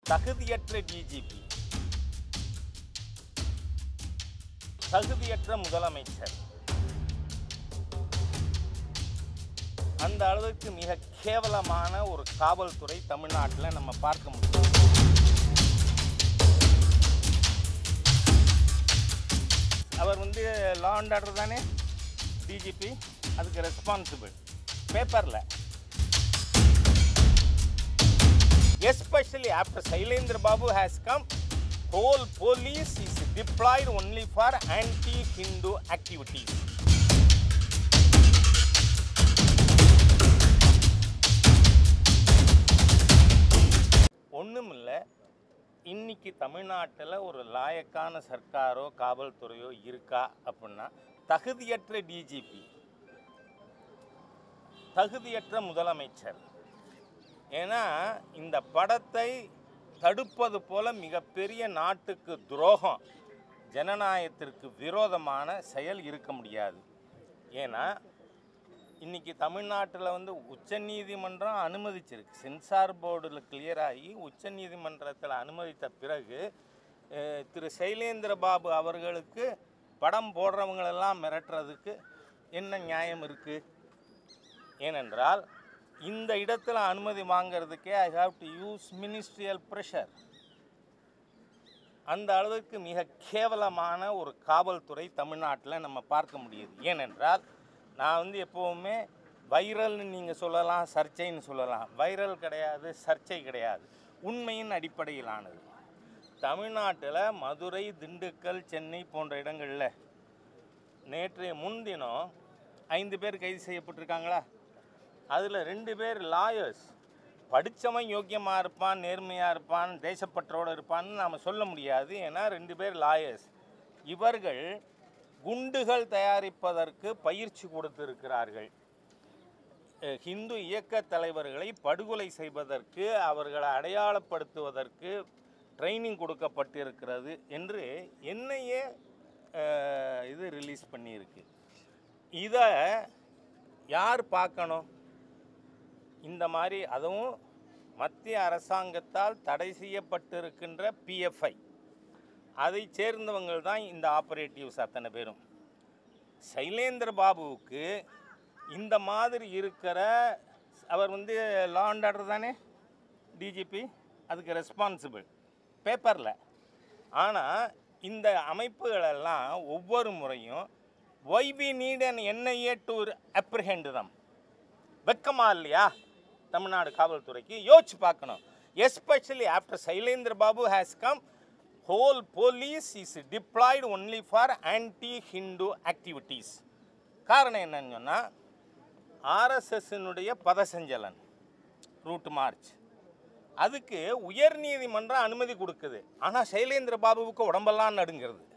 தகுதியற்ற டிஜிபி தகுதியற்ற முதலமைச்சர் அந்த அளவுக்கு மிக கேவலமான ஒரு காவல்துறை தமிழ்நாட்டில் நம்ம பார்க்க முடியும் அவர் வந்து லா அண்ட் ஆர்டர் தானே டிஜிபி அதுக்கு ரெஸ்பான்சிபிள் பேப்பரில் especially after Sailendra Babu has come, whole police is deployed only for anti-Hindu activities. ஒன்றுமில்ல இன்னைக்கு தமிழ்நாட்டில் ஒரு லாயக்கான சர்க்காரோ காவல்துறையோ இருக்கா அப்படின்னா தகுதியற்ற டிஜிபி தகுதியற்ற முதலமைச்சர் ஏன்னா இந்த படத்தை தடுப்பது போல மிகப்பெரிய நாட்டுக்கு துரோகம் ஜனநாயகத்திற்கு விரோதமான செயல் இருக்க முடியாது ஏன்னா இன்னைக்கு தமிழ்நாட்டில் வந்து உச்சநீதிமன்றம் அனுமதிச்சிருக்கு சென்சார் போர்டில் கிளியர் ஆகி உச்சநீதிமன்றத்தில் அனுமதித்த பிறகு அஹ், திரு சைலேந்திர பாபு அவர்களுக்கு படம் போடுறவங்களெல்லாம் மிரட்டுறதுக்கு என்ன நியாயம் இருக்குது ஏனென்றால் இந்த இடத்துல அனுமதி வாங்கிறதுக்கே I have to use ministerial pressure அந்த அளவுக்கு மிக கேவலமான ஒரு காவல்துறை தமிழ்நாட்டில் நம்ம பார்க்க முடியுது ஏனென்றால் நான் வந்து எப்போவுமே வைரல்னு நீங்கள் சொல்லலாம் சர்ச்சைன்னு சொல்லலாம் வைரல் கிடையாது சர்ச்சை கிடையாது உண்மையின் அடிப்படையிலானது தமிழ்நாட்டில் மதுரை திண்டுக்கல் சென்னை போன்ற இடங்களில் நேற்றைய முன்தினம் ஐந்து பேர் கைது செய்யப்பட்டிருக்காங்களா அதில் ரெண்டு பேர் லாயர்ஸ் படித்தவன் யோக்கியமாக இருப்பான் நேர்மையாக இருப்பான் தேசப்பற்றோடு இருப்பான்னு நாம் சொல்ல முடியாது ஏன்னா ரெண்டு பேர் லாயர்ஸ் இவர்கள் குண்டுகள் தயாரிப்பதற்கு பயிற்சி கொடுத்திருக்கிறார்கள் அஹ் ஹிந்து இயக்க தலைவர்களை படுகொலை செய்வதற்கு அவர்களை அடையாளப்படுத்துவதற்கு ட்ரைனிங் கொடுக்கப்பட்டிருக்கிறது என்று என்னையே அஹ், இது ரிலீஸ் பண்ணியிருக்கு இதை யார் பார்க்கணும் இந்த மாதிரி அதுவும் மத்திய அரசாங்கத்தால் தடை செய்யப்பட்டிருக்கின்ற பிஎஃப்ஐ அதை சேர்ந்தவங்கள் தான் இந்த ஆபரேட்டிவ்ஸ் அத்தனை பேரும் சைலேந்திர பாபுவுக்கு இந்த மாதிரி இருக்கிற அவர் வந்து லா அண்ட் ஆர்டர் தானே டிஜிபி அதுக்கு ரெஸ்பான்சிபிள் பேப்பரில் ஆனால் இந்த அமைப்புகளெல்லாம் ஒவ்வொரு முறையும் why we need an NIA to apprehend them வெக்கமா இல்லையா தமிழ்நாடு காவல்துறைக்கு யோசிச்சு பார்க்கணும் especially after Sylendra Babu has come whole police is deployed only for anti Hindu activities காரணம் என்னன்னு சொன்னால் ஆர்எஸ்எஸ்னுடைய பதசஞ்சலன் ரூட் மார்ச் அதுக்கு உயர்நீதிமன்றம் அனுமதி கொடுக்குது ஆனால் சைலேந்திர பாபுவுக்கு உடம்பெல்லாம் நடுங்கிறது